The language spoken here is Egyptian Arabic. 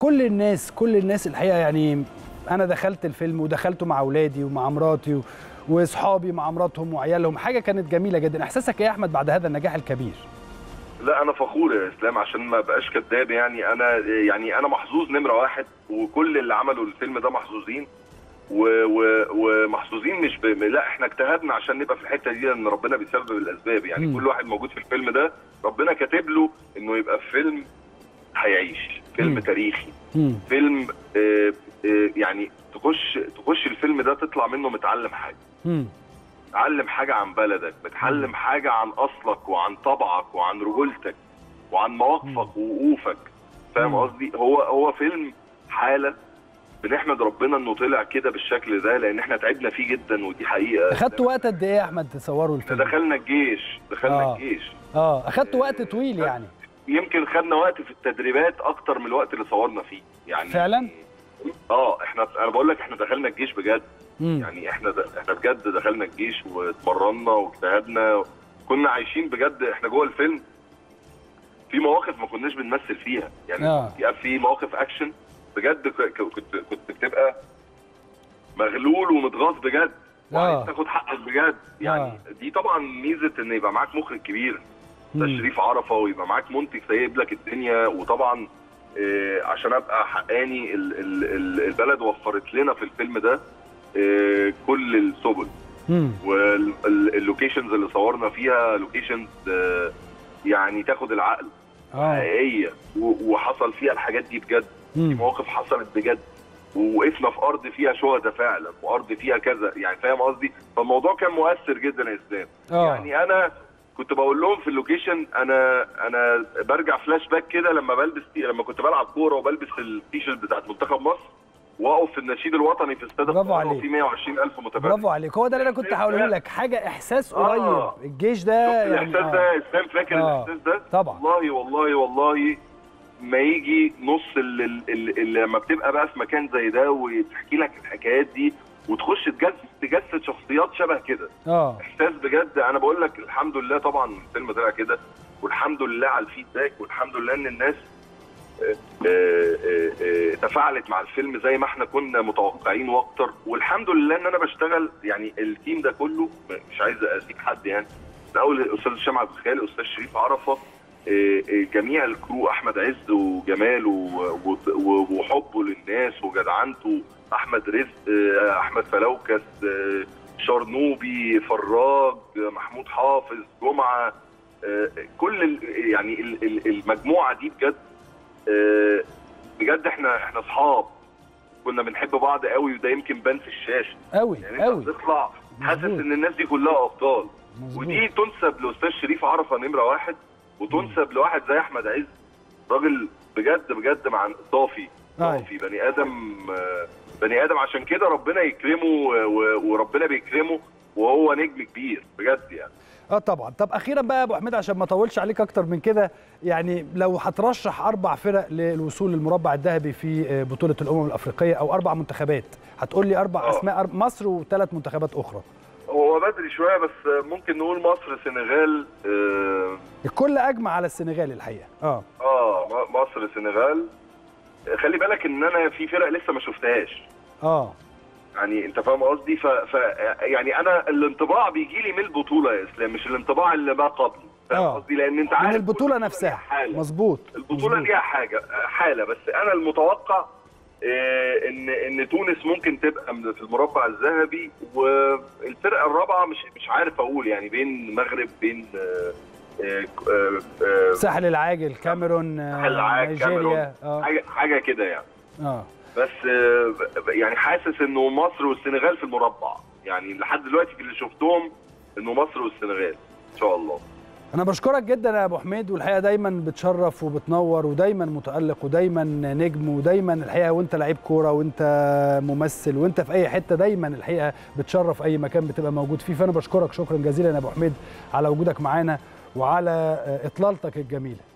كل الناس كل الناس الحقيقه يعني انا دخلت الفيلم ودخلته مع اولادي ومع مراتي و- واصحابي مع مراتهم وعيالهم حاجه كانت جميله جدا احساسك ايه يا احمد بعد هذا النجاح الكبير لا انا فخور يا اسلام عشان ما بقاش كداب يعني انا يعني انا محظوظ نمره واحد وكل اللي عملوا الفيلم ده محظوظين و- و- ومحظوظين مش ب... لا احنا اجتهدنا عشان نبقى في الحته دي لان ربنا بيسبب الاسباب يعني مم. كل واحد موجود في الفيلم ده ربنا كاتب له انه يبقى في فيلم هيعيش فيلم مم. تاريخي مم. فيلم آه، آه، يعني تخش تخش الفيلم ده تطلع منه متعلم حاجه مم. متعلم حاجه عن بلدك متعلم حاجه عن اصلك وعن طبعك وعن رجولتك وعن مواقفك ووقوفك فاهم مم. قصدي هو هو فيلم حاله بنحمد ربنا انه طلع كده بالشكل ده لان احنا تعبنا فيه جدا ودي حقيقه اخدتوا وقت قد ايه يا احمد تصوروا احنا الفيلم دخلنا الجيش دخلنا آه. الجيش اه اخدتوا وقت طويل يعني يمكن خدنا وقت في التدريبات اكتر من الوقت اللي صورنا فيه يعني فعلا؟ اه احنا انا بقول لك احنا دخلنا الجيش بجد مم. يعني احنا د... احنا بجد دخلنا الجيش واتمرنا واجتهدنا كنا عايشين بجد احنا جوه الفيلم في مواقف ما كناش بنمثل فيها يعني آه. يعني في مواقف اكشن بجد ك- ك- كنت كنت بتبقى مغلول ومتغاظ بجد وعايز آه. تاخد حقك بجد يعني آه. دي طبعا ميزه ان يبقى معاك مخرج كبير ده مم. شريف عرفه ويبقى معاك منتج سايب لك الدنيا وطبعا آه، عشان ابقى حقاني ال- ال- ال- البلد وفرت لنا في الفيلم ده آه، كل السبل مم. واللوكيشنز اللي صورنا فيها لوكيشنز يعني تاخد العقل اه حقيقيه و- وحصل فيها الحاجات دي بجد في مم. مواقف حصلت بجد ووقفنا في ارض فيها شهداء فعلا وارض فيها كذا يعني فاهم قصدي فالموضوع كان مؤثر جدا يا اسلام اه يعني انا كنت بقول لهم في اللوكيشن انا انا برجع فلاش باك كده لما بلبس لما كنت بلعب كوره وبلبس التيشيرت بتاعت منتخب مصر واقف في النشيد الوطني في استاد برافو القاهرة عليك. وفي 120 الف متفرج برافو عليك هو ده اللي انا كنت هقوله لك حاجه احساس قريب آه. الجيش ده شفت يعني الاحساس آه. ده اسلام فاكر آه. الاحساس ده طبعا والله والله والله ما يجي نص اللي, اللي لما بتبقى بقى في مكان زي ده وتحكي لك الحكايات دي وتخش تجسد تجسد شخصيات شبه كده اه احساس بجد انا بقول لك الحمد لله طبعا الفيلم طلع كده والحمد لله على الفيدباك والحمد لله ان الناس آه، آه، آه، تفاعلت مع الفيلم زي ما احنا كنا متوقعين واكتر والحمد لله ان انا بشتغل يعني التيم ده كله مش عايز اسيب حد يعني من اول الاستاذ هشام عبد الخالق الاستاذ شريف عرفه آه، آه، جميع الكرو احمد عز وجمال و- و- وحبه للناس وجدعنته احمد رزق آه، احمد فلوكس آه، شرنوبي فراج آه، محمود حافظ جمعه آه، كل ال- يعني ال- ال- المجموعه دي بجد آه، بجد احنا احنا اصحاب كنا بنحب بعض قوي وده يمكن بان في الشاشه قوي يعني انت قوي بتطلع حاسس مظبوط. ان الناس دي كلها ابطال مظبوط. ودي تنسب لاستاذ شريف عرفه نمره واحد وتنسب لواحد زي احمد عز راجل بجد بجد مع صافي أيوة. صافي بني ادم آه، بني ادم عشان كده ربنا يكرمه و- و- وربنا بيكرمه وهو نجم كبير بجد يعني اه طبعا طب اخيرا بقى يا ابو حميد عشان ما اطولش عليك اكتر من كده يعني لو هترشح اربع فرق للوصول للمربع الذهبي في آه، بطوله الامم الافريقيه او اربع منتخبات هتقول لي اربع آه. اسماء أر- مصر وثلاث منتخبات اخرى هو بدري شويه بس ممكن نقول مصر سنغال اه, الكل اجمع على السنغال الحقيقه اه آه م- مصر سنغال خلي بالك ان انا في فرق لسه ما شفتهاش اه يعني انت فاهم قصدي ف... ف يعني انا الانطباع بيجي لي من البطوله يا اسلام مش الانطباع اللي ما قبل فاهم آه. قصدي لان انت من عارف كل البطوله ليها نفسها حالة. مظبوط البطوله مظبوط. ليها حاجه حاله بس انا المتوقع آه، ان ان تونس ممكن تبقى من- في المربع الذهبي والفرقه الرابعه مش مش عارف اقول يعني بين المغرب بين آه، آه، آه، آه، ساحل العاجل كاميرون آه، ساحل العاج، كاميرون. نيجيريا اه حاجه حاجه كده يعني اه بس آه، يعني حاسس انه مصر والسنغال في المربع يعني لحد دلوقتي في اللي شفتهم انه مصر والسنغال ان شاء الله انا بشكرك جدا يا ابو حميد والحقيقه دايما بتشرف وبتنور ودايما متالق ودايما نجم ودايما الحقيقه وانت لعيب كوره وانت ممثل وانت في اي حته دايما الحقيقه بتشرف اي مكان بتبقى موجود فيه فانا بشكرك شكرا جزيلا يا ابو حميد على وجودك معانا وعلى اطلالتك الجميله